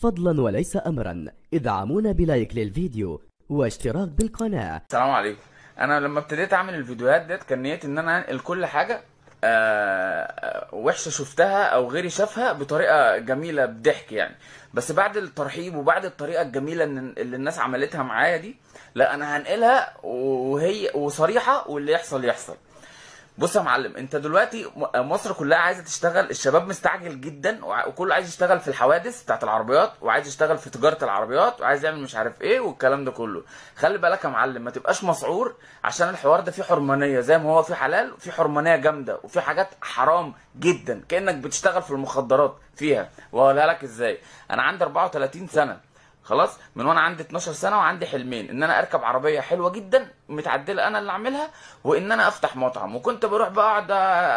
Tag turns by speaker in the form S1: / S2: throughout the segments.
S1: فضلا وليس أمرا ادعمونا بلايك للفيديو واشتراك بالقناة
S2: السلام عليكم انا لما ابتديت اعمل الفيديوهات ديت كان نيتي ان انا انقل كل حاجه آه، آه، وحشه شفتها او غيري شافها بطريقه جميله بضحك يعني بس بعد الترحيب وبعد الطريقه الجميله إن- اللي الناس عملتها معايا دي لا انا هنقلها وهي وصريحه واللي يحصل يحصل بص يا معلم انت دلوقتي م- مصر كلها عايزه تشتغل الشباب مستعجل جدا وع- وكله عايز يشتغل في الحوادث بتاعت العربيات وعايز يشتغل في تجاره العربيات وعايز يعمل مش عارف ايه والكلام ده كله خلي بالك يا معلم ما تبقاش مسعور عشان الحوار ده فيه حرمانيه زي ما هو فيه حلال في حرمانيه جامده وفي حاجات حرام جدا كانك بتشتغل في المخدرات فيها واقولها لك ازاي انا عندي 34 سنه خلاص من وانا عندي 12 سنه وعندي حلمين ان انا اركب عربيه حلوه جدا متعدله انا اللي اعملها وان انا افتح مطعم وكنت بروح بقعد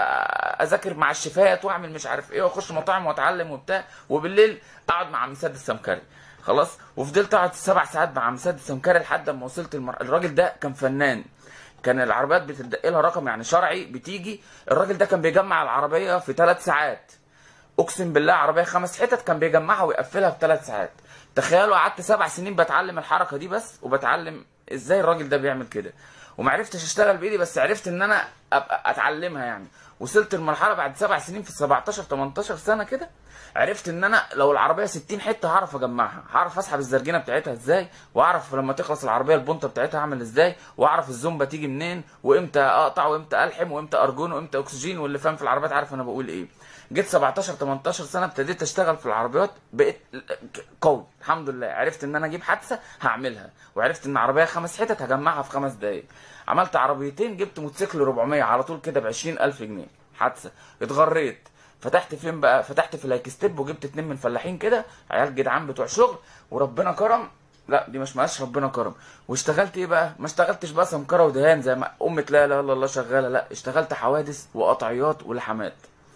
S2: اذاكر مع الشيفات واعمل مش عارف ايه واخش مطاعم واتعلم وبتاع وبالليل اقعد مع مساد السمكري خلاص وفضلت اقعد سبع ساعات مع مساد السمكري لحد ما وصلت المر... الراجل ده كان فنان كان العربيات بتدق لها رقم يعني شرعي بتيجي الراجل ده كان بيجمع العربيه في ثلاث ساعات اقسم بالله عربيه خمس حتت كان بيجمعها ويقفلها في ثلاث ساعات تخيلوا قعدت سبع سنين بتعلم الحركه دي بس وبتعلم ازاي الراجل ده بيعمل كده وما عرفتش اشتغل بايدي بس عرفت ان انا ابقى اتعلمها يعني وصلت المرحله بعد سبع سنين في 17 18 سنه كده عرفت ان انا لو العربيه 60 حته هعرف اجمعها هعرف اسحب الزرجينه بتاعتها ازاي واعرف لما تخلص العربيه البنطه بتاعتها اعمل ازاي واعرف الزومبا تيجي منين وامتى اقطع وامتى الحم وامتى ارجون وامتى اكسجين واللي فاهم في العربيات عارف انا بقول ايه جيت 17 18 سنه ابتديت اشتغل في العربيات بقيت قوي الحمد لله عرفت ان انا اجيب حادثه هعملها وعرفت ان عربيه خمس حتت هجمعها في خمس دقايق عملت عربيتين جبت موتوسيكل 400 على طول كده ب 20000 جنيه حادثه اتغريت فتحت فين بقى فتحت في لايك ستيب وجبت اتنين من فلاحين كده عيال جدعان بتوع شغل وربنا كرم لا دي مش مقاش ربنا كرم واشتغلت ايه بقى ما اشتغلتش بقى سمكره ودهان زي ما امة لا اله الا الله شغاله لا اشتغلت حوادث وقطعيات ولحمات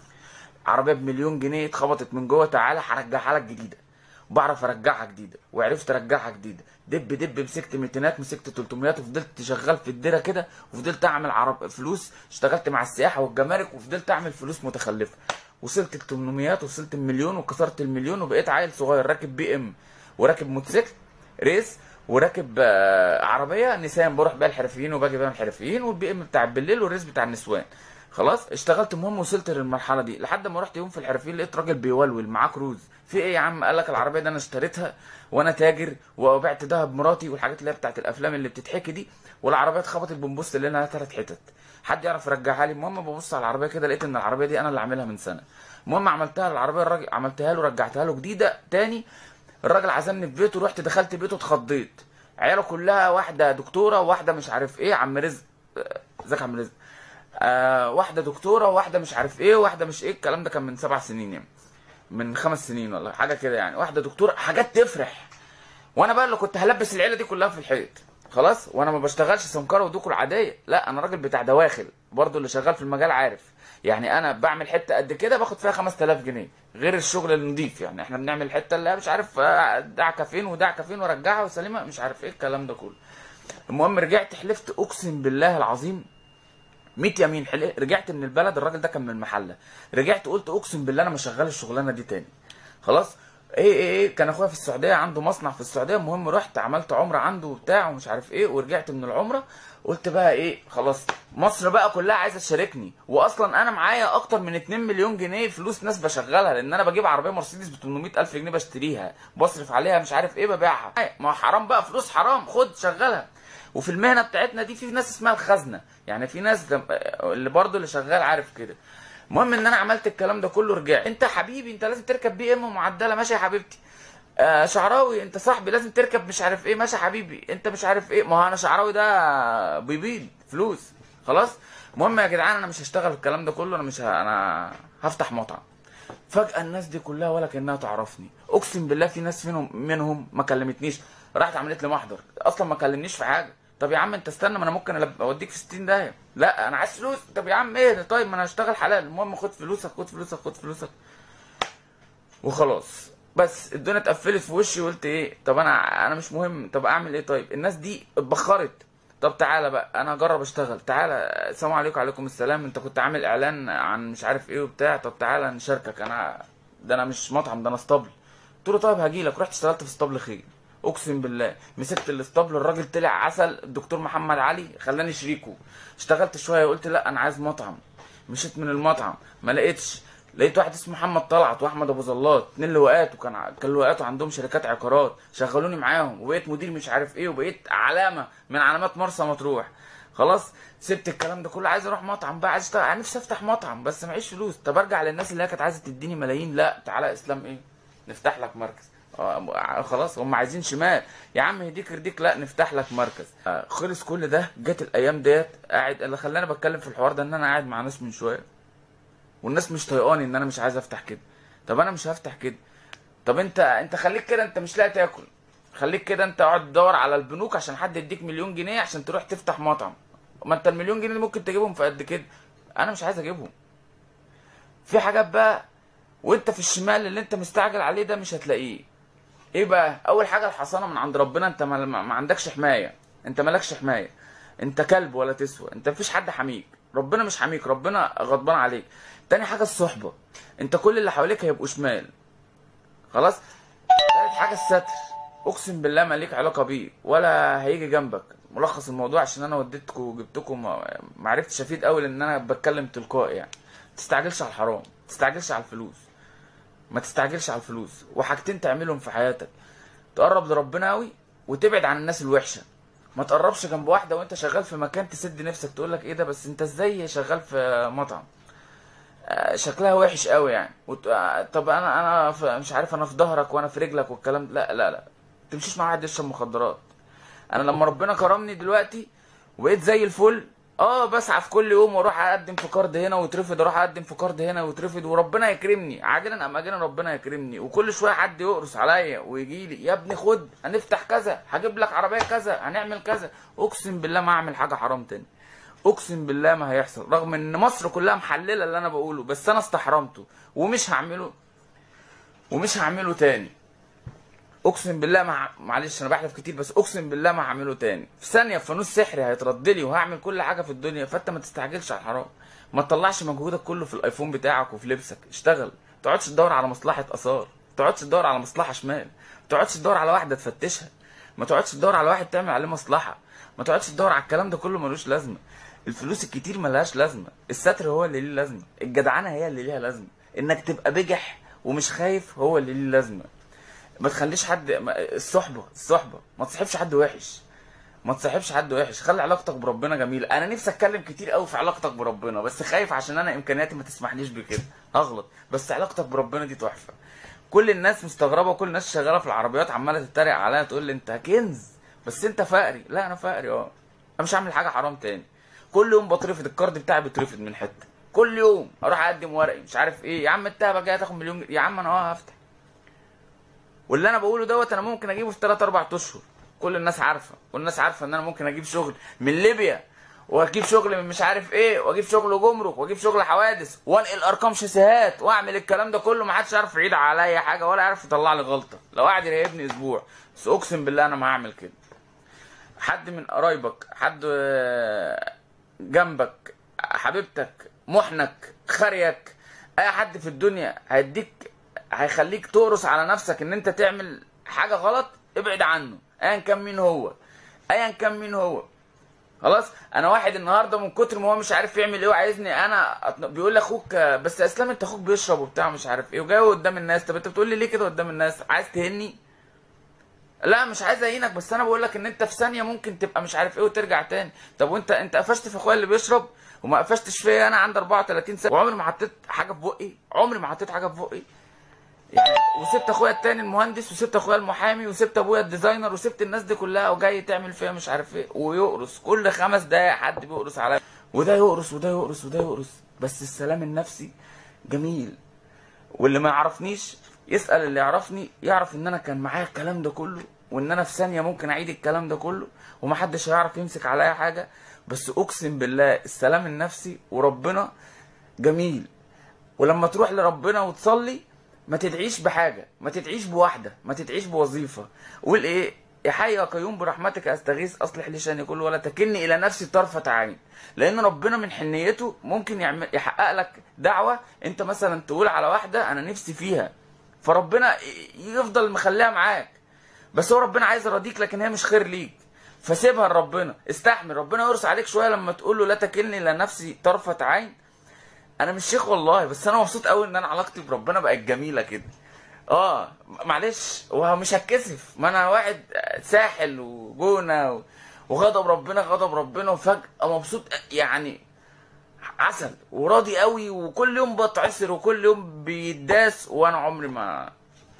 S2: عربيه بمليون جنيه اتخبطت من جوه تعالى هرجعها لك جديده وبعرف ارجعها جديده وعرفت ارجعها جديده دب دب مسكت ميتينات مسكت 300 وفضلت شغال في الديره كده وفضلت اعمل عرب فلوس اشتغلت مع السياحه والجمارك وفضلت اعمل فلوس متخلفه وصلت ل 800 وصلت المليون وكسرت المليون وبقيت عيل صغير راكب بي ام وراكب موتوسيكل ريس وراكب آه، عربيه نسان بروح بيها الحرفيين وباجي بيها الحرفيين والبي ام بتاع بالليل والريس بتاع النسوان خلاص اشتغلت المهم وصلت للمرحله دي لحد ما رحت يوم في الحرفيين لقيت راجل بيولول معاه كروز في ايه يا عم قال لك العربيه دي انا اشتريتها وانا تاجر وبعت دهب مراتي والحاجات اللي هي بتاعت الافلام اللي بتتحكي دي والعربيه اتخبطت بنبص لنا ثلاث حتت حد يعرف يرجعها لي المهم ببص على العربيه كده لقيت ان العربيه دي انا اللي عاملها من سنه المهم عملتها العربيه الراجل عملتها له رجعتها له جديده تاني الراجل عزمني في بيته رحت دخلت بيته اتخضيت عياله كلها واحده دكتوره وواحده مش عارف ايه عم رزق آه، ازيك يا عم رزق آه واحده دكتوره وواحده مش عارف ايه وواحده مش ايه الكلام ده كان من سبع سنين يعني من خمس سنين ولا حاجه كده يعني واحده دكتوره حاجات تفرح وانا بقى اللي كنت هلبس العيله دي كلها في الحيط خلاص وانا ما بشتغلش سمكره ودوكل عاديه لا انا راجل بتاع دواخل برضو اللي شغال في المجال عارف يعني انا بعمل حته قد كده باخد فيها 5000 جنيه غير الشغل النظيف يعني احنا بنعمل الحته اللي هي مش عارف آه، دعكه فين ودعكه فين وارجعها وسليمه مش عارف ايه الكلام ده كله المهم رجعت حلفت اقسم بالله العظيم 100 يمين حل... رجعت من البلد الراجل ده كان من المحله رجعت قلت اقسم بالله انا ما شغال الشغلانه دي تاني خلاص ايه ايه ايه كان اخويا في السعوديه عنده مصنع في السعوديه المهم رحت عملت عمره عنده وبتاع ومش عارف ايه ورجعت من العمره قلت بقى ايه خلاص مصر بقى كلها عايزه تشاركني واصلا انا معايا اكتر من 2 مليون جنيه فلوس ناس بشغلها لان انا بجيب عربيه مرسيدس ب 800 الف جنيه بشتريها بصرف عليها مش عارف ايه ببيعها ما هو حرام بقى فلوس حرام خد شغلها وفي المهنه بتاعتنا دي في ناس اسمها الخزنه يعني في ناس لم- اللي برضه اللي شغال عارف كده المهم ان انا عملت الكلام ده كله رجعت انت حبيبي انت لازم تركب بي ام معدله ماشي يا حبيبتي آه شعراوي انت صاحبي لازم تركب مش عارف ايه ماشي يا حبيبي انت مش عارف ايه ما هو انا شعراوي ده بيبيض فلوس خلاص المهم يا جدعان انا مش هشتغل الكلام ده كله انا مش ه... انا هفتح مطعم فجأة الناس دي كلها ولا كأنها تعرفني اقسم بالله في ناس منهم منهم ما كلمتنيش راحت عملت لي محضر اصلا ما كلمنيش في حاجه طب يا عم انت استنى ما انا ممكن ألب- اوديك في 60 داهيه لا انا عايز فلوس طب يا عم ايه ده طيب ما انا هشتغل حلال المهم خد فلوسك خد فلوسك خد فلوسك وخلاص بس الدنيا اتقفلت في وشي وقلت ايه طب انا انا مش مهم طب اعمل ايه طيب الناس دي اتبخرت طب تعالى بقى انا اجرب اشتغل تعالى السلام عليكم وعليكم السلام انت كنت عامل اعلان عن مش عارف ايه وبتاع طب تعالى نشاركك انا ده انا مش مطعم ده انا اسطبل قلت له طيب هاجي لك رحت اشتغلت في اسطبل خيل اقسم بالله مسكت الاسطبل الراجل طلع عسل الدكتور محمد علي خلاني شريكه اشتغلت شويه قلت لا انا عايز مطعم مشيت من المطعم ما لقيتش لقيت واحد اسمه محمد طلعت واحمد ابو زلات اتنين لواءات وكان ع- كان لواءات عندهم شركات عقارات شغلوني معاهم وبقيت مدير مش عارف ايه وبقيت علامه من علامات مرسى مطروح خلاص سبت الكلام ده كله عايز اروح مطعم بقى عايز أشتغل. نفسي افتح مطعم بس معيش فلوس طب ارجع للناس اللي هي كانت عايزه تديني ملايين لا تعالى اسلام ايه نفتح لك مركز آه، خلاص هم عايزين شمال يا عم يهديك يرضيك لا نفتح لك مركز آه، خلص كل ده جت الايام ديت قاعد اللي خلاني بتكلم في الحوار ده ان انا قاعد مع ناس من شويه والناس مش طايقاني ان انا مش عايز افتح كده طب انا مش هفتح كده طب انت انت خليك كده انت مش لاقي تاكل خليك كده انت اقعد تدور على البنوك عشان حد يديك مليون جنيه عشان تروح تفتح مطعم ما انت المليون جنيه دي ممكن تجيبهم في قد كده انا مش عايز اجيبهم في حاجات بقى وانت في الشمال اللي انت مستعجل عليه ده مش هتلاقيه ايه بقى اول حاجه الحصانه من عند ربنا انت ما, ما ما عندكش حمايه انت مالكش حمايه انت كلب ولا تسوى انت مفيش حد حميك ربنا مش حميك ربنا غضبان عليك تاني حاجه الصحبه انت كل اللي حواليك هيبقوا شمال خلاص تالت حاجه الستر اقسم بالله ما ليك علاقه بيه ولا هيجي جنبك ملخص الموضوع عشان انا وديتكم وجبتكم ما ما عرفتش افيد قوي لان انا بتكلم تلقائي يعني تستعجلش على الحرام تستعجلش على الفلوس ما تستعجلش على الفلوس وحاجتين تعملهم في حياتك تقرب لربنا قوي وتبعد عن الناس الوحشه ما تقربش جنب واحده وانت شغال في مكان تسد نفسك تقول لك ايه ده بس انت ازاي شغال في مطعم آه، شكلها وحش قوي يعني وت... آه، طب انا انا في... مش عارف انا في ظهرك وانا في رجلك والكلام ده. لا لا لا تمشيش مع واحد يشرب مخدرات انا لما ربنا كرمني دلوقتي وبقيت زي الفل اه بسعى في كل يوم واروح اقدم في كارد هنا ويترفض اروح اقدم في كارد هنا ويترفض وربنا يكرمني عاجلا ام اجلا ربنا يكرمني وكل شويه حد يقرص عليا ويجي لي يا ابني خد هنفتح كذا هجيب لك عربيه كذا هنعمل كذا اقسم بالله ما اعمل حاجه حرام تاني اقسم بالله ما هيحصل رغم ان مصر كلها محلله اللي انا بقوله بس انا استحرمته ومش هعمله ومش هعمله تاني اقسم بالله ما ه- معلش انا بحلف كتير بس اقسم بالله ما هعمله تاني في ثانيه في فانوس سحري هيترد لي وهعمل كل حاجه في الدنيا فانت ما تستعجلش على الحرام ما تطلعش مجهودك كله في الايفون بتاعك وفي لبسك اشتغل ما تقعدش تدور على مصلحه اثار ما تقعدش تدور على مصلحه شمال ما تقعدش تدور على واحده تفتشها ما تقعدش تدور على واحد تعمل عليه مصلحه ما تقعدش تدور على الكلام ده كله ملوش لازمه الفلوس الكتير ملهاش لازمه الستر هو اللي ليه لازمه الجدعنه هي اللي ليها لازمه انك تبقى بجح ومش خايف هو اللي ليه لازمه ما تخليش حد ما- الصحبه الصحبه ما تصاحبش حد وحش ما تصاحبش حد وحش خلي علاقتك بربنا جميله انا نفسي اتكلم كتير قوي في علاقتك بربنا بس خايف عشان انا امكانياتي ما تسمحليش بكده هغلط بس علاقتك بربنا دي تحفه كل الناس مستغربه وكل الناس شغاله في العربيات عماله تتريق عليا تقول لي انت كنز بس انت فقري لا انا فقري اه انا مش هعمل حاجه حرام تاني كل يوم بترفض الكارد بتاعي بيترفض من حته كل يوم اروح اقدم ورقي مش عارف ايه يا عم انت بقى جاي تاخد مليون جنيه. يا عم انا اه هفتح واللي انا بقوله دوت انا ممكن اجيبه في 3 4 اشهر كل الناس عارفه كل الناس عارفه ان انا ممكن اجيب شغل من ليبيا واجيب شغل من مش عارف ايه واجيب شغل جمرك واجيب شغل حوادث وانقل ارقام شاسيهات واعمل الكلام ده كله ما حدش يعرف يعيد عليا حاجه ولا يعرف يطلع لي غلطه لو قاعد يراقبني اسبوع بس اقسم بالله انا ما هعمل كده حد من قرايبك حد آه، جنبك حبيبتك محنك خريك اي حد في الدنيا هيديك هيخليك تقرص على نفسك ان انت تعمل حاجه غلط ابعد عنه ايا كان مين هو ايا كان مين هو خلاص انا واحد النهارده من كتر ما هو مش عارف يعمل ايه وعايزني انا أطن- بيقول لي اخوك بس يا اسلام انت اخوك بيشرب وبتاع مش عارف ايه وجاي قدام الناس طب انت بتقول لي ليه كده قدام الناس عايز تهني لا مش عايز اهينك بس انا بقول لك ان انت في ثانيه ممكن تبقى مش عارف ايه وترجع تاني طب وانت انت قفشت في اخويا اللي بيشرب وما قفشتش فيا انا عندي 34 سنه وعمري ما حطيت حاجه في بقي عمري ما حطيت حاجه في بقي يعني وسبت اخويا التاني المهندس وسبت اخويا المحامي وسبت ابويا الديزاينر وسبت الناس دي كلها وجاي تعمل فيها مش عارف ايه ويقرص كل خمس دقايق حد بيقرص عليا وده يقرص وده يقرص وده يقرص بس السلام النفسي جميل واللي ما يعرفنيش يسأل اللي يعرفني يعرف ان انا كان معايا الكلام ده كله وان انا في ثانية ممكن اعيد الكلام ده كله ومحدش هيعرف يمسك عليا حاجة بس اقسم بالله السلام النفسي وربنا جميل ولما تروح لربنا وتصلي ما تدعيش بحاجة ما تدعيش بواحدة ما تدعيش بوظيفة قول ايه يا حي يا قيوم برحمتك استغيث اصلح لي شاني كله ولا تكلني الى نفسي طرفة عين لان ربنا من حنيته ممكن يعمل يحقق لك دعوة انت مثلا تقول على واحدة انا نفسي فيها فربنا ي- يفضل مخليها معاك بس هو ربنا عايز يرضيك لكن هي مش خير ليك فسيبها لربنا استحمل ربنا يرس عليك شويه لما تقول له لا تكلني الى نفسي طرفه عين انا مش شيخ والله بس انا مبسوط قوي ان انا علاقتي بربنا بقت جميله كده اه معلش ومش هتكسف ما انا واحد ساحل وجونه و- وغضب ربنا غضب ربنا وفجاه مبسوط يعني عسل وراضي قوي وكل يوم بتعسر وكل يوم بيداس وانا عمري ما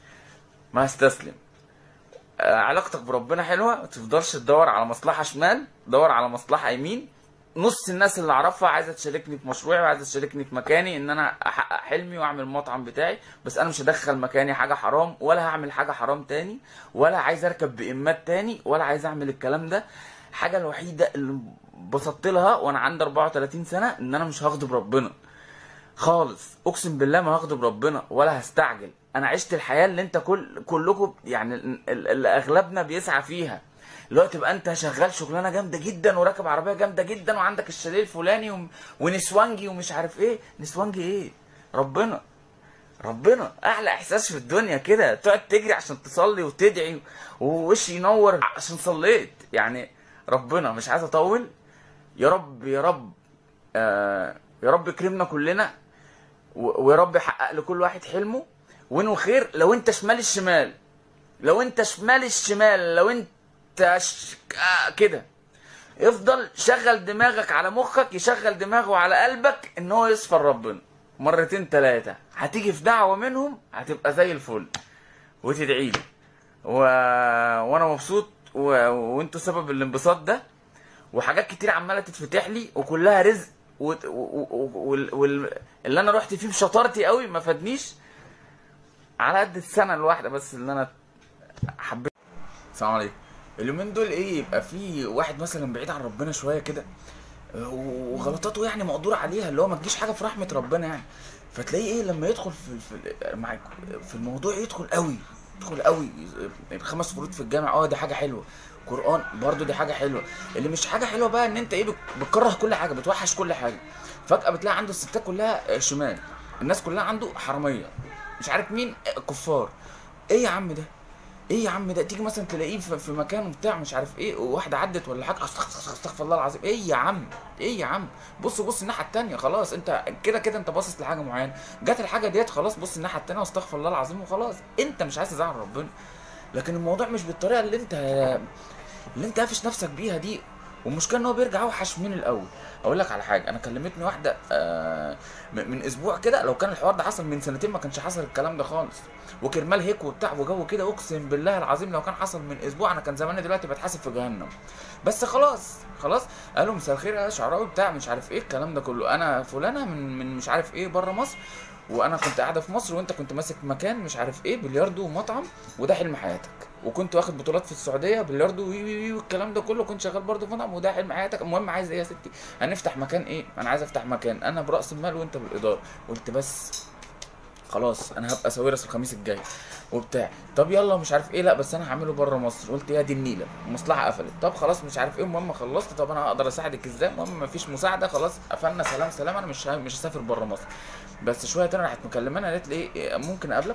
S2: ما هستسلم آه، علاقتك بربنا حلوه ما تفضلش تدور على مصلحه شمال دور على مصلحه يمين نص الناس اللي اعرفها عايزه تشاركني في مشروعي وعايزه تشاركني في مكاني ان انا احقق حلمي واعمل المطعم بتاعي بس انا مش هدخل مكاني حاجه حرام ولا هعمل حاجه حرام تاني ولا عايز اركب بإمات تاني ولا عايز اعمل الكلام ده الحاجه الوحيده اللي انبسطت لها وانا عندي 34 سنه ان انا مش هغضب ربنا خالص اقسم بالله ما هغضب ربنا ولا هستعجل انا عشت الحياه اللي انت كل كلكم يعني ال- ال- اللي اغلبنا بيسعى فيها اللي هو تبقى انت شغال شغلانه جامده جدا وراكب عربيه جامده جدا وعندك الشاليه الفلاني و... ونسوانجي ومش عارف ايه نسوانجي ايه ربنا ربنا احلى احساس في الدنيا كده تقعد تجري عشان تصلي وتدعي ووش ينور عشان صليت يعني ربنا مش عايز اطول يا رب يا رب آه يا رب يكرمنا كلنا و- ويا رب يحقق لكل واحد حلمه وانه خير لو انت شمال الشمال لو انت شمال الشمال لو انت ش... آه كده افضل شغل دماغك على مخك يشغل دماغه على قلبك ان هو يصفر ربنا مرتين ثلاثة هتيجي في دعوة منهم هتبقى زي الفل وتدعي لي و... وانا مبسوط و... وانتوا سبب الانبساط ده وحاجات كتير عماله تتفتح لي وكلها رزق و... و... و... وال... وال... اللي انا رحت فيه بشطارتي قوي ما فادنيش على قد السنه الواحده بس اللي انا حبيت السلام عليكم اليومين دول ايه يبقى في واحد مثلا بعيد عن ربنا شويه كده وغلطاته يعني مقدور عليها اللي هو ما تجيش حاجه في رحمه ربنا يعني فتلاقيه ايه لما يدخل في في معاك في الموضوع يدخل قوي يدخل قوي الخمس فروض في الجامع اه دي حاجه حلوه قران برضو دي حاجه حلوه اللي مش حاجه حلوه بقى ان انت ايه بت- بتكره كل حاجه بتوحش كل حاجه فجاه بتلاقي عنده الستات كلها شمال الناس كلها عنده حراميه مش عارف مين كفار ايه يا عم ده ايه يا عم ده تيجي مثلا تلاقيه في في مكان بتاع مش عارف ايه وواحده عدت ولا حاجه استغفر استغفر الله العظيم ايه يا عم ايه يا عم بص بص الناحيه التانيه خلاص انت كده كده انت باصص لحاجه معينه جت الحاجه ديت خلاص بص الناحيه التانيه واستغفر الله العظيم وخلاص انت مش عايز تزعل ربنا لكن الموضوع مش بالطريقه اللي انت اللي انت قافش نفسك بيها دي والمشكله ان هو بيرجع اوحش من الاول اقول لك على حاجه انا كلمتني واحده آه من من اسبوع كده لو كان الحوار ده حصل من سنتين ما كانش حصل الكلام ده خالص وكرمال هيك وبتاع وجو كده اقسم بالله العظيم لو كان حصل من اسبوع انا كان زماني دلوقتي بتحاسب في جهنم بس خلاص خلاص قالوا مساء الخير يا شعراوي بتاع مش عارف ايه الكلام ده كله انا فلانه من من مش عارف ايه بره مصر وانا كنت قاعده في مصر وانت كنت ماسك مكان مش عارف ايه بلياردو ومطعم وده حلم حياتك وكنت واخد بطولات في السعوديه بلياردو وي وي وي والكلام ده كله كنت شغال برضه في مطعم وده حلم حياتك المهم عايز ايه يا ستي هنفتح مكان ايه انا عايز افتح مكان انا براس المال وانت بالاداره قلت بس خلاص انا هبقى ساويرس الخميس الجاي وبتاع طب يلا مش عارف ايه لا بس انا هعمله بره مصر قلت يا دي النيله المصلحه قفلت طب خلاص مش عارف ايه المهم خلصت طب انا هقدر اساعدك ازاي المهم مفيش مساعده خلاص قفلنا سلام سلام انا مش ه- مش هسافر بره مصر بس شويه تاني راحت مكلماني قالت لي ايه ممكن اقابلك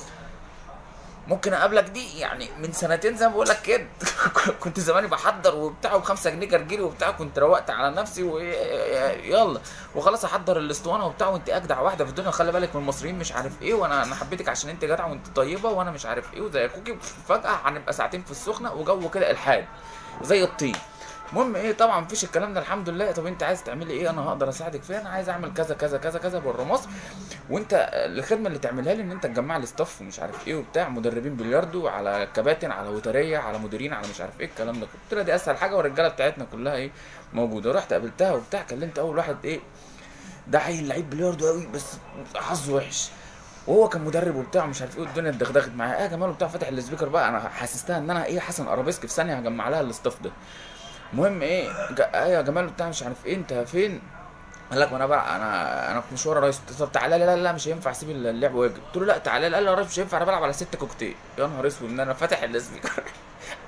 S2: ممكن اقابلك دي يعني من سنتين زي ما بقول لك كده كنت زماني بحضر وبتاع وبخمسة جنيه جرجيري وبتاع كنت روقت على نفسي ويلا وخلاص احضر الاسطوانه وبتاع وانت اجدع واحده في الدنيا خلي بالك من المصريين مش عارف ايه وانا انا حبيتك عشان انت جدعه وانت طيبه وانا مش عارف ايه وزي اخوكي فجاه هنبقى ساعتين في السخنه وجو كده الحاد زي الطين المهم ايه طبعا مفيش الكلام ده الحمد لله طب انت عايز تعملي ايه انا هقدر اساعدك فيها انا عايز اعمل كذا كذا كذا كذا بره مصر وانت الخدمه اللي تعملها لي ان انت تجمع لي ستاف ومش عارف ايه وبتاع مدربين بلياردو على كباتن على وتريه على مديرين على مش عارف ايه الكلام ده كله قلت لها دي اسهل حاجه والرجاله بتاعتنا كلها ايه موجوده رحت قابلتها وبتاع كلمت اول واحد ايه ده عيل لعيب بلياردو قوي بس حظه وحش وهو كان مدرب وبتاع مش عارف ايه والدنيا اتدغدغت معاه ايه يا جمال وبتاع فاتح السبيكر بقى انا حسستها ان انا ايه حسن ارابيسك في ثانيه هجمع لها الاستاف ده المهم ايه جا- ايه يا جمال بتاع مش عارف ايه انت فين قال لك ما انا بقى انا انا في مشوار يا ريس طب تعالى لي لا لا مش هينفع اسيب اللعب واجي قلت له لا تعالى لي قال لي يا ريس مش هينفع انا بلعب على ستة كوكتيل يا نهار اسود ان انا فاتح السبيكر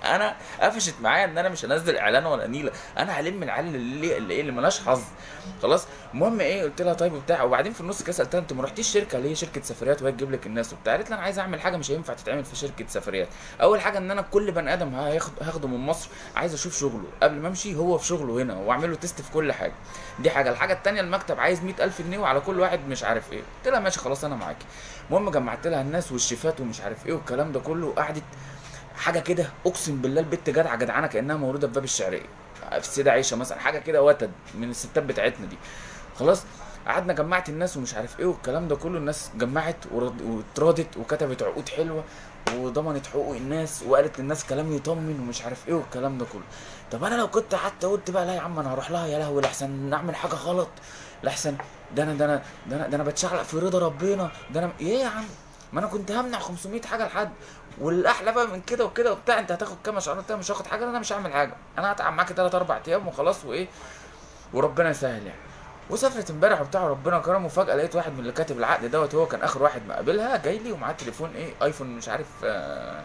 S2: انا قفشت معايا ان انا مش هنزل اعلان ولا نيله انا هلم العيال اللي اللي, اللي ملهاش حظ خلاص المهم ايه قلت لها طيب وبتاع وبعدين في النص كده سالتها انت ما رحتيش شركه ليه شركه سفريات وهي تجيب لك الناس وبتاع قالت لي انا عايز اعمل حاجه مش هينفع تتعمل في شركه سفريات اول حاجه ان انا كل بني ادم هياخد هاخده من مصر عايز اشوف شغله قبل ما امشي هو في شغله هنا واعمل له تيست في كل حاجه دي حاجه الحاجه الثانيه المكتب عايز 100000 جنيه وعلى كل واحد مش عارف ايه قلت لها ماشي خلاص انا معاكي المهم جمعت لها الناس والشيفات ومش عارف ايه والكلام ده كله وقعدت حاجه كده اقسم بالله البت جدعه جدعانه كانها مولوده في باب الشعريه في السيده عيشه مثلا حاجه كده وتد من الستات بتاعتنا دي خلاص قعدنا جمعت الناس ومش عارف ايه والكلام ده كله الناس جمعت ورد- واتراضت وكتبت عقود حلوه وضمنت حقوق الناس وقالت للناس كلام يطمن ومش عارف ايه والكلام ده كله طب انا لو كنت قعدت قلت بقى لا يا عم انا هروح لها يا لهوي لحسن نعمل حاجه غلط لحسن ده انا ده انا ده انا ده انا بتشعلق في رضا ربنا ده انا ايه يا عم ما انا كنت همنع 500 حاجه لحد والاحلى بقى من كده وكده وبتاع انت هتاخد كام عشان انت مش هاخد حاجه انا مش هعمل حاجه انا هتعب معاك 3 4 ايام وخلاص وايه وربنا يسهل يعني وسافرت امبارح وبتاع ربنا كرمه وفجاه لقيت واحد من اللي كاتب العقد دوت هو كان اخر واحد مقابلها جاي لي ومعاه تليفون ايه ايفون مش عارف آه،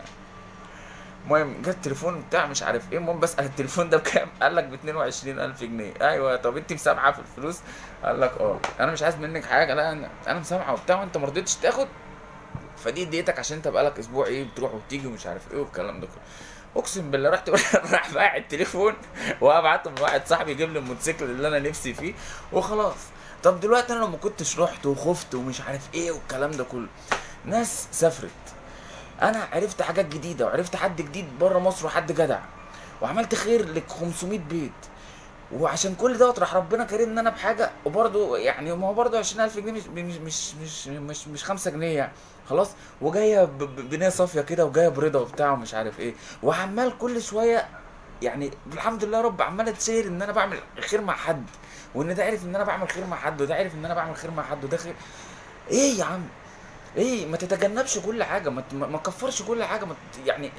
S2: المهم جت تليفون بتاع مش عارف ايه المهم بسال التليفون ده بكام قال لك ب 22000 جنيه ايوه طب انت مسامحه في الفلوس قال لك اه انا مش عايز منك حاجه لا انا انا مسامحه وبتاع وانت ما رضيتش تاخد فدي اديتك عشان انت بقالك اسبوع ايه بتروح وبتيجي ومش عارف ايه والكلام ده كله اقسم بالله رحت راح بايع التليفون وابعته من واحد صاحبي يجيب لي الموتوسيكل اللي انا نفسي فيه وخلاص طب دلوقتي انا لو ما كنتش رحت وخفت ومش عارف ايه والكلام ده كله ناس سافرت انا عرفت حاجات جديده وعرفت حد جديد بره مصر وحد جدع وعملت خير لك 500 بيت وعشان كل دوت راح ربنا كرمني انا بحاجه وبرده يعني ما هو برده 20000 جنيه مش مش مش مش مش, مش 5 جنيه يعني خلاص وجايه ب- ب- بنيه صافيه كده وجايه برضا وبتاع ومش عارف ايه وعمال كل شويه يعني الحمد لله يا رب عمال اتشير ان انا بعمل خير مع حد وان ده عرف ان انا بعمل خير مع حد وده عرف ان انا بعمل خير مع حد وده خير ايه يا عم ايه ما تتجنبش كل حاجه ما ت- ما ما تكفرش كل حاجه ما ت- يعني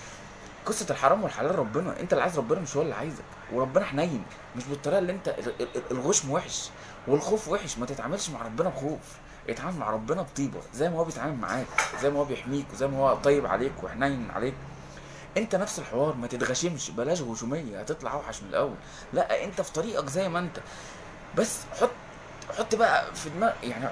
S2: قصه الحرام والحلال ربنا انت اللي عايز ربنا مش هو اللي عايزك وربنا حنين مش بالطريقه اللي انت ال- ال- ال- الغشم وحش والخوف وحش ما تتعاملش مع ربنا بخوف اتعامل مع ربنا بطيبه زي ما هو بيتعامل معاك زي ما هو بيحميك وزي ما هو طيب عليك وحنين عليك انت نفس الحوار ما تتغشمش بلاش غشوميه هتطلع اوحش من الاول لا انت في طريقك زي ما انت بس حط حط بقى في دماغ يعني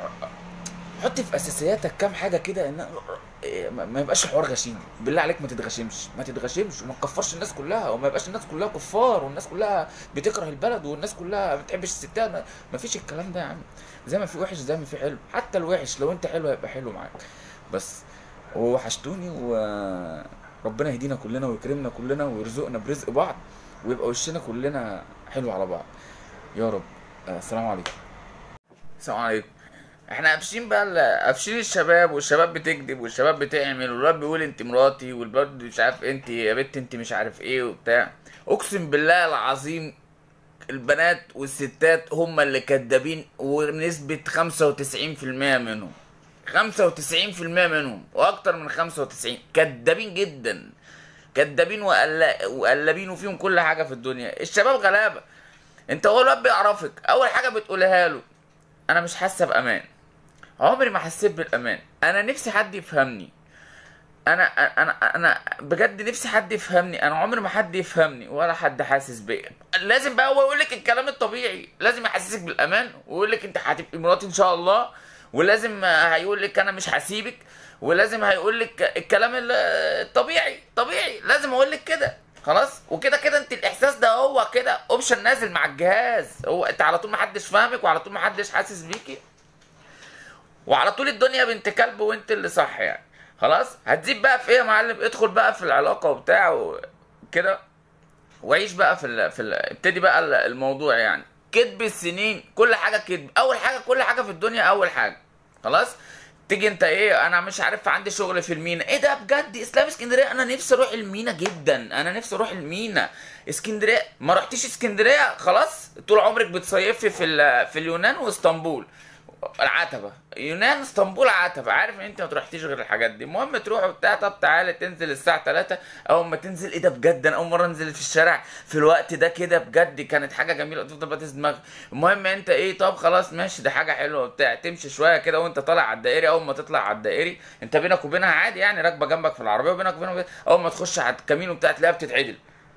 S2: حط في اساسياتك كام حاجه كده ان إيه، ما ما يبقاش الحوار غشيم بالله عليك ما تتغشمش ما تتغشمش وما تكفرش الناس كلها وما يبقاش الناس كلها كفار والناس كلها بتكره البلد والناس كلها ما بتحبش الستات ما- ما فيش الكلام ده يا عم زي ما في وحش زي ما في حلو حتى الوحش لو انت حلو هيبقى حلو معاك بس وحشتوني وربنا يهدينا كلنا ويكرمنا كلنا ويرزقنا برزق بعض ويبقى وشنا كلنا حلو على بعض يا رب آه، السلام عليكم السلام عليكم احنا قافشين بقى ال- قافشين الشباب والشباب بتكذب والشباب بتعمل والواد بيقول انت مراتي والواد مش عارف انت يا بنت انت مش عارف ايه وبتاع اقسم بالله العظيم البنات والستات هم اللي كدابين ونسبة 95% منهم 95% منهم واكتر من 95 كدابين جدا كدابين وقلا- وقلابين وفيهم كل حاجة في الدنيا الشباب غلابة انت هو الواد بيعرفك اول حاجة بتقولها له انا مش حاسة بامان عمري ما حسيت بالامان انا نفسي حد يفهمني انا انا انا بجد نفسي حد يفهمني انا عمري ما حد يفهمني ولا حد حاسس بيا لازم بقى هو يقول لك الكلام الطبيعي لازم يحسسك بالامان ويقول لك انت هتبقي مراتي ان شاء الله ولازم هيقول لك انا مش هسيبك ولازم هيقول لك الكلام ال- الطبيعي طبيعي لازم اقول لك كده خلاص وكده كده انت الاحساس ده هو كده اوبشن نازل مع الجهاز هو انت على طول ما حدش فاهمك وعلى طول ما حدش حاسس بيكي وعلى طول الدنيا بنت كلب وانت اللي صح يعني خلاص هتزيد بقى في ايه يا معلم ادخل بقى في العلاقه وبتاع وكده وعيش بقى في ال في ال ابتدي بقى ال- الموضوع يعني كذب السنين كل حاجه كذب اول حاجه كل حاجه في الدنيا اول حاجه خلاص تيجي انت ايه انا مش عارف عندي شغل في المينا ايه ده بجد اسلام اسكندريه انا نفسي اروح المينا جدا انا نفسي اروح المينا اسكندريه ما رحتيش اسكندريه خلاص طول عمرك بتصيفي في ال- في اليونان واسطنبول العتبه يونان اسطنبول عتبه عارف ان انت ما تروحتيش غير الحاجات دي المهم تروح وبتاع طب تعالى تنزل الساعه 3 اول ما تنزل ايه ده بجد انا اول مره انزل في الشارع في الوقت ده كده بجد كانت حاجه جميله تفضل بقى تهز دماغك المهم انت ايه طب خلاص ماشي ده حاجه حلوه وبتاع تمشي شويه كده وانت طالع على الدائري اول ما تطلع على الدائري انت بينك وبينها عادي يعني راكبه جنبك في العربيه وبينك وبينها اول ما تخش على الكمين وبتاع تلاقيها بتتعدل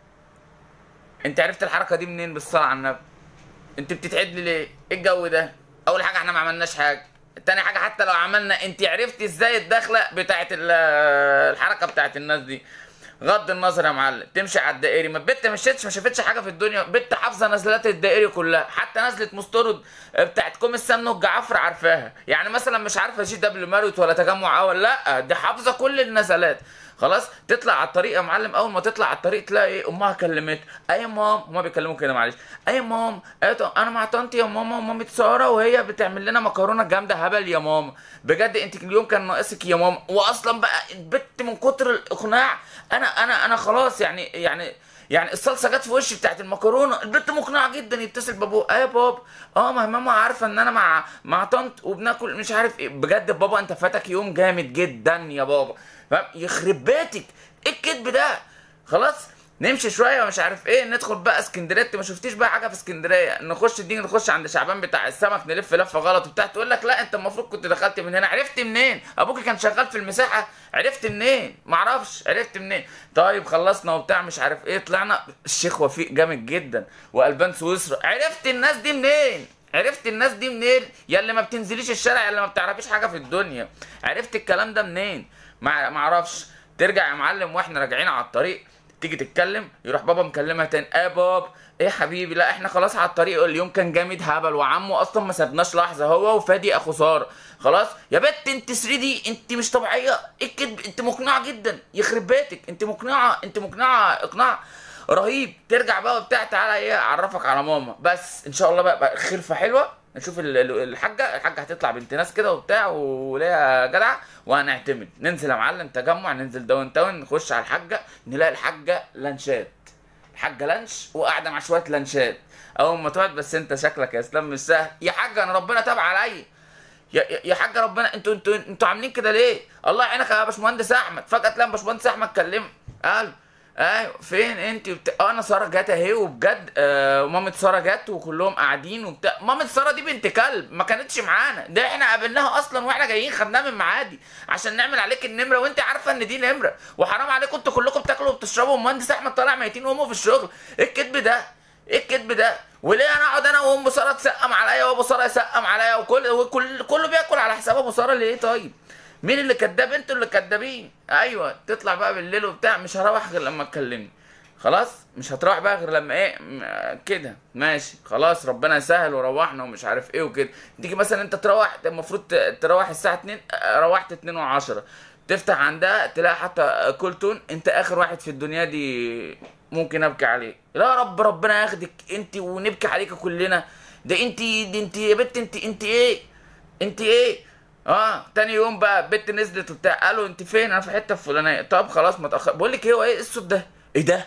S2: انت عرفت الحركه دي منين بالصلاه على النبي انت بتتعدلي ليه ايه الجو ده اول حاجه احنا ما عملناش حاجه تاني حاجه حتى لو عملنا انت عرفتي ازاي الدخله بتاعت ال- الحركه بتاعت الناس دي غض النظر يا معلم تمشي على الدائري ما البت مشيتش ما شافتش حاجه في الدنيا بنت حافظه نزلات الدائري كلها حتى نزله مستورد بتاعت كوم السمن والجعفر عارفاها يعني مثلا مش عارفه جي دبليو ماريوت ولا تجمع اول لا دي حافظه كل النزلات خلاص تطلع على الطريق يا معلم اول ما تطلع على الطريق تلاقي ايه امها كلمت اي مام هما بيتكلموا كده معلش اي مام قالت انا مع طنطي يا ماما ومامة ساره وهي بتعمل لنا مكرونه جامده هبل يا ماما بجد انت اليوم كان ناقصك يا ماما واصلا بقى البت من كتر الاقناع انا انا انا خلاص يعني يعني يعني الصلصه جت في وشي بتاعت المكرونه البنت مقنعه جدا يتصل بابوه ايه يا بابا اه ما هي ماما عارفه ان انا مع مع طنط وبناكل مش عارف ايه بجد بابا انت فاتك يوم جامد جدا يا بابا فاهم يخرب بيتك ايه الكذب ده خلاص نمشي شويه ومش عارف ايه ندخل بقى اسكندريه انت ما شفتيش بقى حاجه في اسكندريه نخش دي نخش عند شعبان بتاع السمك نلف لفه غلط وبتاع تقول لك لا انت المفروض كنت دخلت من هنا عرفت منين ابوك كان شغال في المساحه عرفت منين معرفش عرفت منين طيب خلصنا وبتاع مش عارف ايه طلعنا الشيخ وفيق جامد جدا والبان سويسرا عرفت الناس دي منين عرفت الناس دي منين يا اللي ما بتنزليش الشارع يا اللي ما بتعرفيش حاجه في الدنيا عرفت الكلام ده منين ما معرفش ترجع يا معلم واحنا راجعين على الطريق تيجي تتكلم يروح بابا مكلمها تاني ايه باب ايه يا حبيبي لا احنا خلاص على الطريق اليوم كان جامد هبل وعمه اصلا ما سابناش لحظه هو وفادي اخو ساره خلاص يا بت انت 3 دي انت مش طبيعيه ايه الكدب انت مقنعه جدا يخرب بيتك انت مقنعه انت مقنعه اقناع رهيب ترجع بقى وبتاع تعالى ايه اعرفك على ماما بس ان شاء الله بقى, بقى خلفه حلوه نشوف ال- ال- الحاجه الحاجه هتطلع بنت ناس كده وبتاع وليها جدع وهنعتمد ننزل يا معلم تجمع ننزل داون تاون نخش على الحاجه نلاقي الحاجه لانشات الحاجه لانش وقاعده مع شويه لانشات اول ما تقعد بس انت شكلك يا اسلام مش سهل يا حاجه انا ربنا تاب عليا يا يا- يا حاجه ربنا انتوا انتوا انتوا عاملين كده ليه؟ الله يعينك يا باشمهندس احمد فجاه تلاقي باشمهندس احمد كلم قال ايوه فين انت وبتاع اه انا ساره جت اهي وبجد آه مامة ساره جت وكلهم قاعدين وبتاع مامة ساره دي بنت كلب ما كانتش معانا ده احنا قابلناها اصلا واحنا جايين خدناها من معادي عشان نعمل عليك النمره وانت عارفه ان دي نمره وحرام عليكم انتوا كلكم بتاكلوا وبتشربوا والمهندس احمد طالع ميتين وامه في الشغل ايه الكذب ده؟ ايه الكذب ده؟ وليه انا اقعد انا وام ساره تسقم عليا وابو ساره يسقم عليا وكل وكل كله بياكل على حساب ابو ساره ليه طيب؟ مين اللي كداب انتوا اللي كدابين ايوه تطلع بقى بالليل وبتاع مش هروح غير لما تكلمني خلاص مش هتروح بقى غير لما ايه م- كده ماشي خلاص ربنا يسهل وروحنا ومش عارف ايه وكده تيجي مثلا انت تروح المفروض ت- تروح الساعه 2 اه، روحت 2 و10 تفتح عندها تلاقي حتى كولتون انت اخر واحد في الدنيا دي ممكن ابكي عليه لا يا رب ربنا ياخدك انت ونبكي عليك كلنا ده انت دي انت يا بنت انت انت ايه انت ايه اه تاني يوم بقى بنت نزلت وبتاع قالوا انت فين انا في حته الفلانيه طب خلاص ما تاخر بقول لك ايه هو ايه الصوت ده ايه ده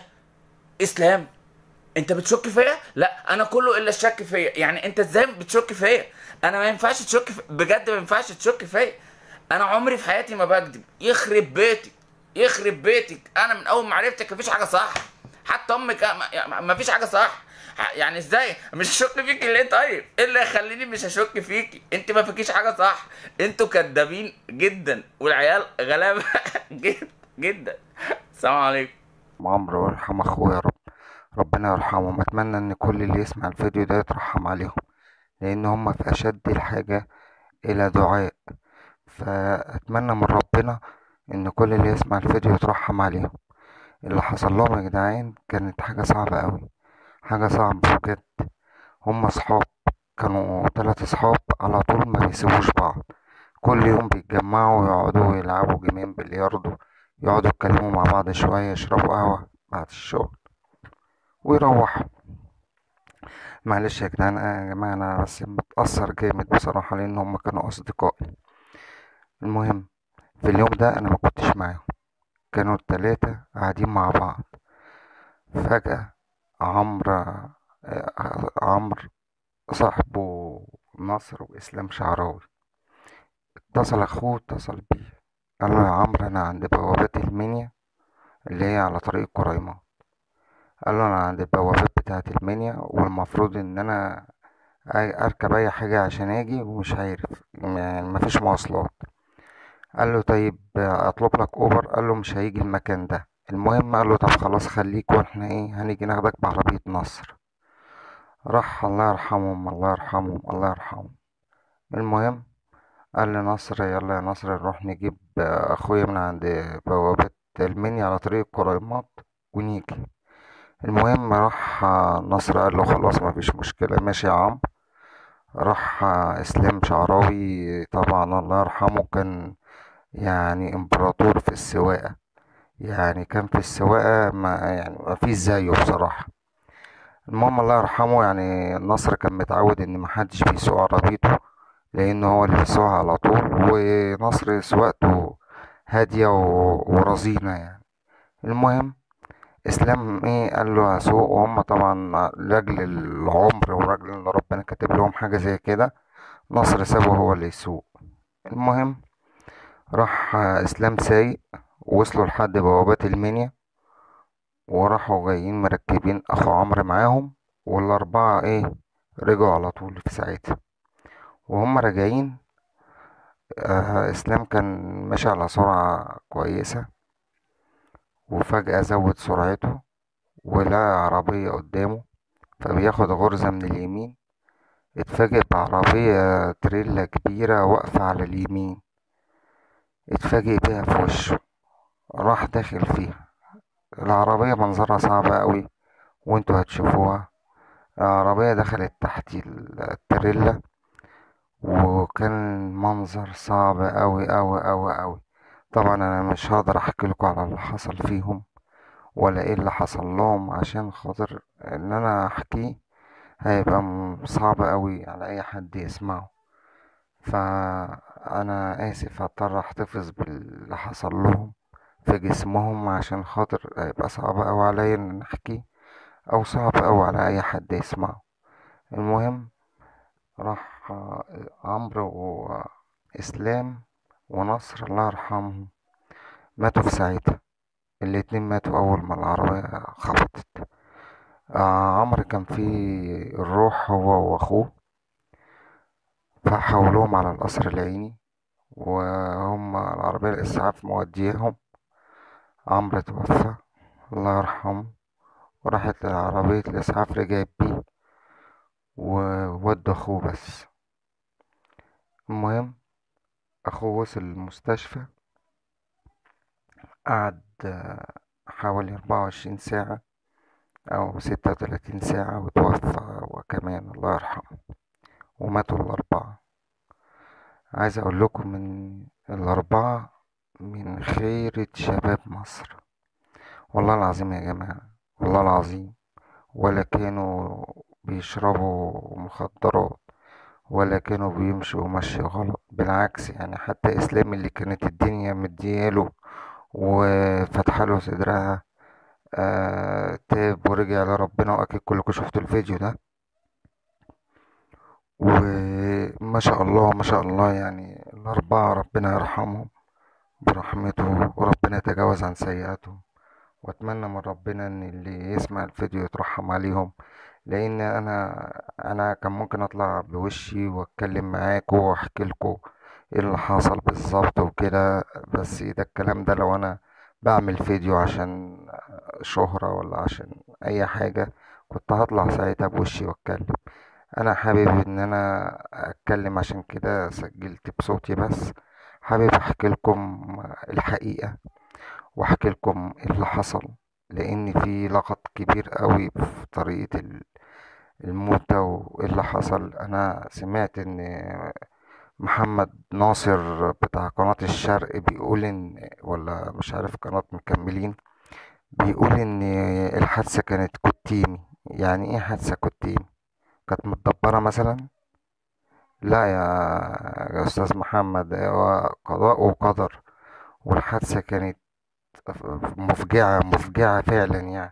S2: اسلام انت بتشك فيا لا انا كله الا الشك فيا يعني انت ازاي بتشك فيا انا ما ينفعش تشك في... بجد ما ينفعش تشك فيا انا عمري في حياتي ما بكذب يخرب بيتك يخرب بيتك انا من اول ما عرفتك مفيش حاجه صح حتى امك ما- ما فيش حاجه صح يعني ازاي مش هشك فيكي ليه طيب ايه اللي يخليني مش هشك فيكي انت ما فيكيش حاجه صح انتوا كدابين جدا والعيال غلابه جدا جدا السلام عليكم
S3: عمرو ويرحم اخويا يا رب ربنا يرحمهم اتمنى ان كل اللي يسمع الفيديو ده يترحم عليهم لان هم في اشد الحاجة الى دعاء فاتمنى من ربنا ان كل اللي يسمع الفيديو يترحم عليهم اللي حصل لهم يا جدعان كانت حاجة صعبة اوي حاجة صعبة بجد هم صحاب كانوا تلات اصحاب على طول ما بيسيبوش بعض كل يوم بيتجمعوا ويقعدوا يلعبوا جيمين بلياردو يقعدوا يتكلموا مع بعض شوية يشربوا قهوة بعد الشغل ويروحوا معلش يا جدعان أنا- يا جماعة أنا بس متأثر جامد بصراحة لأن هما كانوا أصدقائي المهم في اليوم ده أنا ما كنتش معاهم كانوا التلاتة قاعدين مع بعض فجأة عمرو آه، عمرو صاحبه نصر وإسلام شعراوي اتصل أخوه اتصل بيه قال له يا عمرو أنا عند بوابات المنيا اللي هي على طريق قريمات قال له أنا عند البوابات بتاعة المنيا والمفروض إن أنا أي- أركب أي حاجة عشان أجي ومش عارف يعني مفيش مواصلات قال له طيب أطلب لك أوبر قال له مش هيجي المكان ده المهم قال له طب خلاص خليك واحنا ايه هنيجي ناخدك بعربية نصر راح الله يرحمهم الله يرحمهم الله يرحمهم المهم قال لي نصر يلا يا نصر نروح نجيب اخويا من عند بوابة المنيا على طريق قريمات ونيجي المهم راح نصر قال له خلاص مفيش مشكلة ماشي يا عم راح اسلام شعراوي طبعا الله يرحمه كان يعني امبراطور في السواقة يعني كان في السواقة ما يعني ما فيش زيه بصراحة المهم الله يرحمه يعني نصر كان متعود ان محدش بيسوق عربيته لان هو اللي بيسوقها على طول ونصر سواقته هادية و- ورزينة يعني المهم اسلام ايه قال له هسوق وهم طبعا لاجل العمر ولاجل ان ربنا كاتب لهم حاجة زي كده نصر سابه هو اللي يسوق المهم راح اسلام سايق وصلوا لحد بوابات المنيا وراحوا جايين مركبين اخو عمرو معاهم والاربعة ايه رجعوا على طول في ساعتها وهم راجعين آه اسلام كان ماشي على سرعة كويسة وفجأة زود سرعته ولقى عربية قدامه فبياخد غرزة من اليمين اتفاجئ بعربية تريلا كبيرة واقفة على اليمين اتفاجئ بيها في وشه راح داخل فيها العربية منظرها صعب أوي وانتوا هتشوفوها العربية دخلت تحت التريلا وكان منظر صعب أوي أوي أوي أوي طبعا أنا مش هقدر أحكي لكم على اللي حصل فيهم ولا ايه اللي حصل لهم عشان خاطر ان انا احكيه هيبقى م- صعب أوي على اي حد يسمعه فانا اسف هضطر احتفظ باللي حصل لهم في جسمهم عشان خاطر هيبقى صعب أوي عليا ان احكيه او صعب أوي على اي حد يسمعه المهم راح آه، عمرو واسلام ونصر الله يرحمهم ماتوا في ساعتها الاتنين ماتوا اول ما العربية خبطت آه عمرو كان فيه الروح هو واخوه فحولوهم على القصر العيني وهم العربية الإسعاف مودياهم عمرو توفى الله يرحمه وراحت عربية الإسعاف رجعت بيه وودوا أخوه بس المهم أخوه وصل المستشفى قعد آه، حوالي أربعة وعشرين ساعة أو ستة وتلاتين ساعة وتوفى وكمان الله يرحمه وماتوا الأربعة عايز أقول لكم من الأربعة من خيرة شباب مصر والله العظيم يا جماعة والله العظيم ولا كانوا بيشربوا مخدرات ولا كانوا بيمشوا مشي غلط بالعكس يعني حتى إسلام اللي كانت الدنيا مدياله وفتحله صدرها آه تاب ورجع لربنا وأكيد كلكم شفتوا الفيديو ده وما شاء الله ما شاء الله يعني الأربعة ربنا يرحمهم برحمته وربنا يتجاوز عن سيئاتهم واتمنى من ربنا ان اللي يسمع الفيديو يترحم عليهم لان انا انا كان ممكن اطلع بوشي واتكلم معاكم واحكي لكم ايه اللي حصل بالظبط وكده بس ده الكلام ده لو انا بعمل فيديو عشان شهرة ولا عشان اي حاجة كنت هطلع ساعتها بوشي واتكلم انا حابب ان انا اتكلم عشان كده سجلت بصوتي بس حابب احكي لكم الحقيقة واحكي لكم ايه اللي حصل لان في لغط كبير قوي في طريقة ال- الموتى وايه اللي حصل انا سمعت ان محمد ناصر بتاع قناة الشرق بيقول ان ولا مش عارف قناة مكملين بيقول ان الحادثة كانت كتيمي يعني ايه حادثة كتيمي كانت متدبرة مثلا لا يا يا استاذ محمد هو قضاء وقدر والحادثة كانت مفجعة مفجعة فعلا يعني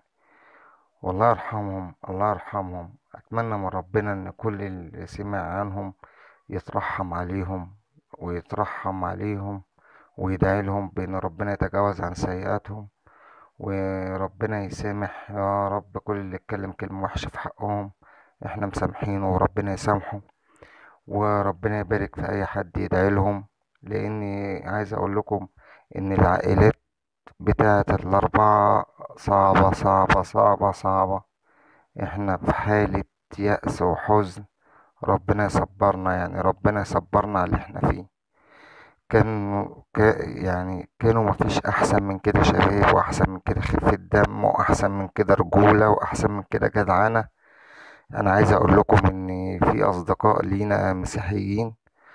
S3: والله يرحمهم الله يرحمهم أتمنى من ربنا إن كل اللي سمع عنهم يترحم عليهم ويترحم عليهم ويدعي لهم بأن ربنا يتجاوز عن سيئاتهم وربنا يسامح يا رب كل اللي اتكلم كلمة وحشة في حقهم احنا مسامحينه وربنا يسامحه وربنا يبارك في اي حد يدعي لهم لاني عايز اقول لكم ان العائلات بتاعة الاربعة صعبة صعبة صعبة صعبة احنا في حالة يأس وحزن ربنا يصبرنا يعني ربنا يصبرنا على اللي احنا فيه كان كا يعني كانوا مفيش احسن من كده شباب واحسن من كده خفة دم واحسن من كده رجولة واحسن من كده جدعنة انا عايز اقول لكم ان في اصدقاء لينا مسيحيين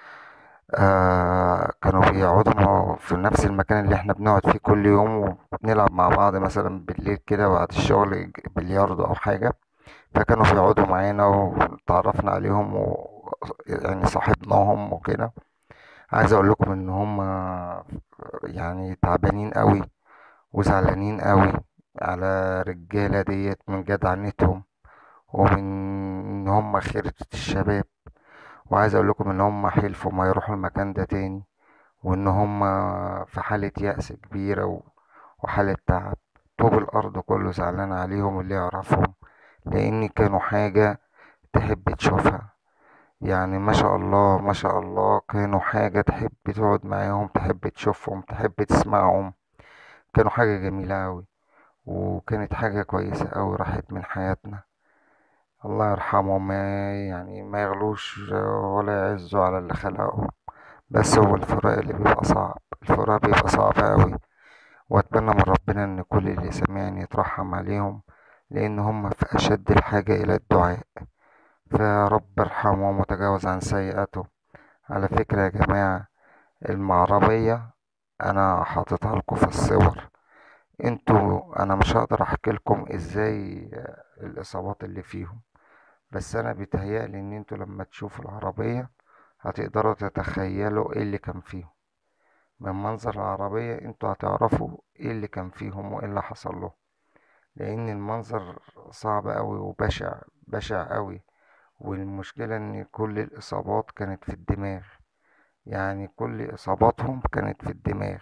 S3: آه كانوا بيقعدوا مع- في نفس المكان اللي احنا بنقعد فيه كل يوم وبنلعب مع بعض مثلا بالليل كده بعد الشغل بلياردو او حاجة فكانوا بيقعدوا معانا وتعرفنا عليهم و يعني صاحبناهم وكده عايز اقول لكم ان هم يعني تعبانين قوي وزعلانين قوي على رجالة ديت من جدعنتهم ومن ان هم خيرة الشباب وعايز اقول لكم ان هم حلفوا ما يروحوا المكان ده تاني وان هم في حالة يأس كبيرة و- وحالة تعب طوب الارض كله زعلان عليهم اللي يعرفهم لان كانوا حاجة تحب تشوفها يعني ما شاء الله ما شاء الله كانوا حاجة تحب تقعد معاهم تحب تشوفهم تحب تسمعهم كانوا حاجة جميلة أوي وكانت حاجة كويسة أوي راحت من حياتنا الله يرحمهم ما يعني ما يغلوش ولا يعزوا على اللي خلقهم بس هو الفراق اللي بيبقى صعب الفراق بيبقى صعب أوي وأتمنى من ربنا إن كل اللي سمعني يترحم عليهم لأن هم في أشد الحاجة إلى الدعاء فيا رب ارحمهم وتجاوز عن سيئاتهم على فكرة يا جماعة المعربية أنا حاططها لكم في الصور انتوا أنا مش هقدر أحكي لكم إزاي الإصابات اللي فيهم بس أنا بيتهيألي إن انتوا لما تشوفوا العربية هتقدروا تتخيلوا إيه اللي كان فيهم من منظر العربية انتوا هتعرفوا إيه اللي كان فيهم وإيه اللي حصل لهم لأن المنظر صعب أوي وبشع بشع أوي والمشكلة إن كل الإصابات كانت في الدماغ يعني كل إصاباتهم كانت في الدماغ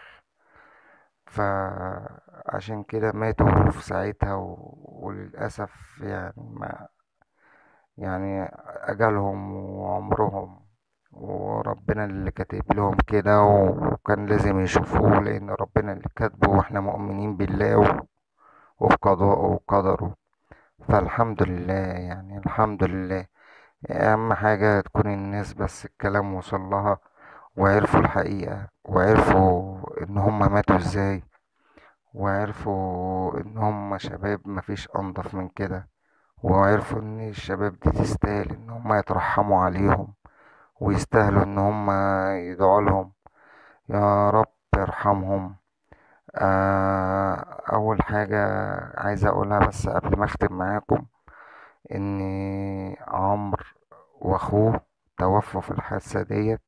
S3: فعشان كده ماتوا في ساعتها و... وللأسف يعني ما يعني أجلهم وعمرهم وربنا اللي كاتب لهم كده وكان لازم يشوفوه لأن ربنا اللي كاتبه واحنا مؤمنين بالله و... وبقضائه وقدره فالحمد لله يعني الحمد لله أهم حاجة تكون الناس بس الكلام وصل لها وعرفوا الحقيقة وعرفوا إن هما ماتوا إزاي وعرفوا إن هما شباب مفيش أنضف من كده وعرفوا إن الشباب دي تستاهل إن هما يترحموا عليهم ويستاهلوا إن هما يدعوا لهم يا رب ارحمهم آه، أول حاجة عايز أقولها بس قبل ما أختم معاكم إن عمرو وأخوه توفوا في الحادثة ديت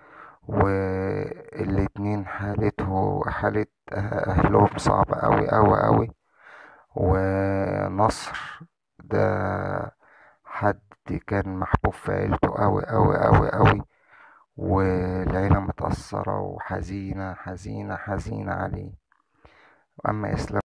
S3: والاتنين حالته حالة أهلهم صعبة أوي أوي أوي ونصر ده حد كان محبوب في عيلته أوي أوي أوي أوي والعيلة متأثرة وحزينة حزينة حزينة عليه أما إسلام